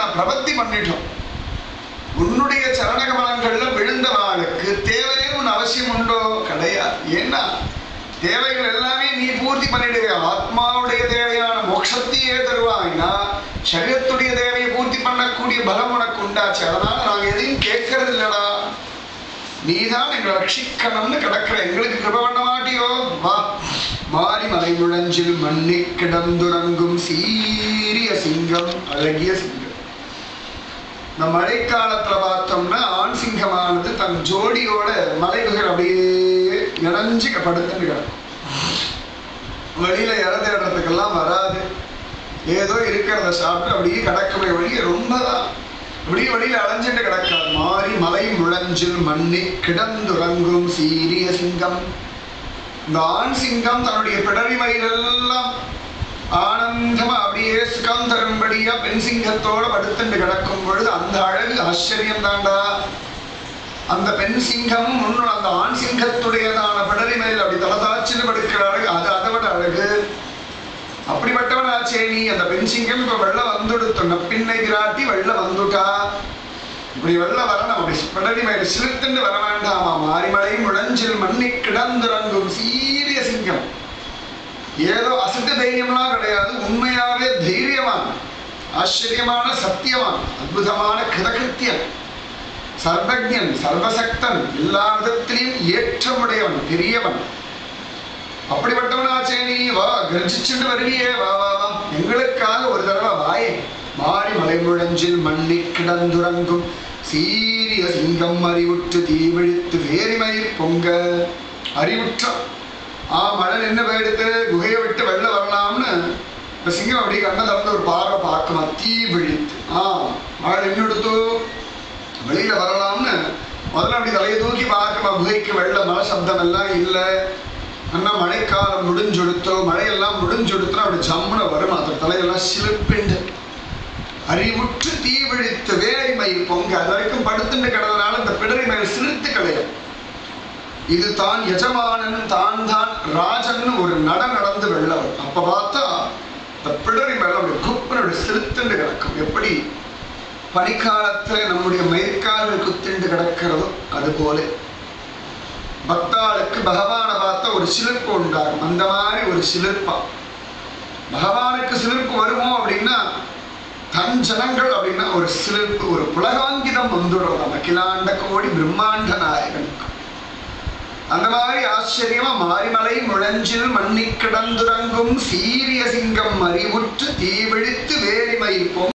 ஏன்னா பிரபத்தி பண்ணிட்டோம் உன்னுடைய சரணகமலங்கள்ல விழுந்தவாளுக்கு தேவையே உன் அவசியம் உண்டோ கிடையாது ஏன்னா தேவைகள் எல்லாமே நீ பூர்த்தி பண்ணிடுவே ஆத்மாவுடைய தேவையான மோட்சத்தையே தருவாய்னா சரீரத்துடைய தேவையை பூர்த்தி பண்ணக்கூடிய பலம் உனக்கு உண்டாச்சு அதனால நாங்க எதையும் கேட்கறது இல்லடா நீதான் எங்களை ரட்சிக்கணும்னு கிடக்கிற எங்களுக்கு கிருப பண்ண மாட்டியோ வா மாறி மலை முழஞ்சில் மண்ணி கிடந்துறங்கும் சீரிய சிங்கம் அழகிய சிங்கம் இந்த மழைக்காலத்துல பார்த்தோம்னா ஆண் சிங்கமானது தன் ஜோடியோட மலைகள் அப்படியே இணைஞ்சு படுத்துன்னு கிடக்கும் வெளியில இற தேடுறதுக்கெல்லாம் வராது ஏதோ இருக்கிறத சாப்பிட்டு அப்படியே கிடக்குமே வழிய ரொம்ப தான் அப்படியே வெளியில அலைஞ்சிட்டு கிடக்காது மாறி மலை முழஞ்சில் மண்ணி கிடந்துறங்கும் சீரிய சிங்கம் இந்த ஆண் சிங்கம் தன்னுடைய பிடரி மயிலெல்லாம் ஆனந்தமா அப்படியே சுகம் தரும்படியா பெண் சிங்கத்தோட படுத்துட்டு கிடக்கும் பொழுது அந்த அழகு ஆச்சரியம் தாண்டா அந்த பெண் சிங்கம் முன்னு அந்த ஆண் சிங்கத்துடையதான பிடரி மேல் அப்படி தலதாச்சின்னு படுக்கிற அழகு அது அதை விட அழகு அப்படிப்பட்டவனாச்சே நீ அந்த பெண் சிங்கம் இப்ப வெள்ள வந்துடுத்து நப்பின்னை விராட்டி வெள்ள வந்துட்டா இப்படி வெள்ள வரணும் அப்படி பிடரி மேல சிலுத்துண்டு வர வேண்டாமா மாரிமலை முழஞ்சில் மண்ணி கிடந்துறங்கும் சீரிய சிங்கம் ஏதோ அசட்டு தைரியம்லாம் கிடையாது உண்மையாவே தைரியவான் ஆச்சரியமான சத்தியவான் அற்புதமான கிருதகிருத்தியன் சர்வஜன் சர்வசக்தன் எல்லா விதத்திலையும் ஏற்றமுடையவன் பெரியவன் அப்படிப்பட்டவனாச்சே நீ வா கர்ஜிச்சுட்டு வருவியே வா வா வா எங்களுக்காக ஒரு தடவை வாயே மாறி மலை முழஞ்சில் மண்ணி கிடந்துறங்கும் சீரிய சிங்கம் அறிவுற்று தீவிழித்து வேரிமயிர் பொங்க அறிவுற்றான் ஆ மழை நின்று போயிடுத்து குகையை விட்டு வெளில வரலாம்னு இந்த சிங்கம் அப்படியே கண்ணை திறந்து ஒரு பார்வை பார்க்குமா தீ விழித்து ஆ மழை நின்று எடுத்து வெளியில வரலாம்னு முதல்ல அப்படி தலையை தூக்கி பார்க்குமா குகைக்கு வெள்ள மழை சப்தம் எல்லாம் இல்லை அண்ணா மழைக்காலம் முடிஞ்சொடுத்தோ மழையெல்லாம் முடிஞ்சொடுத்தோ அப்படி ஜம்முன வரும் அந்த தலையெல்லாம் சிலுப்பிண்டு அறிவுற்று தீ விழித்து வேலை மயில் பொங்க அது வரைக்கும் படுத்துட்டு கிடந்தனால இந்த பிடரி மயில் சிரித்து கிடையாது இது தான் எஜமானன் தான் தான் ராஜன் ஒரு நட நடந்து வெள்ளவன் அப்ப பார்த்தா இந்த பிடரி மேல அப்படி குப்புன்னு அப்படி சிறுத்துண்டு கிடக்கும் எப்படி பனிக்காலத்துல நம்முடைய மயிர்கால்கள் குத்திண்டு கிடக்கிறதோ அது போல பக்தாளுக்கு பகவானை பார்த்த ஒரு சிலிர்ப்பு உண்டாகும் அந்த மாதிரி ஒரு சிலிர்ப்பா பகவானுக்கு சிலிர்ப்பு வருமோ அப்படின்னா தன் ஜனங்கள் அப்படின்னா ஒரு சிலிர்ப்பு ஒரு புலகாங்கிதம் வந்துடும் நம்ம அகிலாண்ட கோடி பிரம்மாண்ட நாயகனுக்கு அந்த மாதிரி ஆச்சரியமா மாரிமலை முழஞ்சில் மண்ணி கிடந்துறங்கும் சீரிய சிங்கம் அறிவுற்று தீவிழித்து வேலிமயில் பொங்க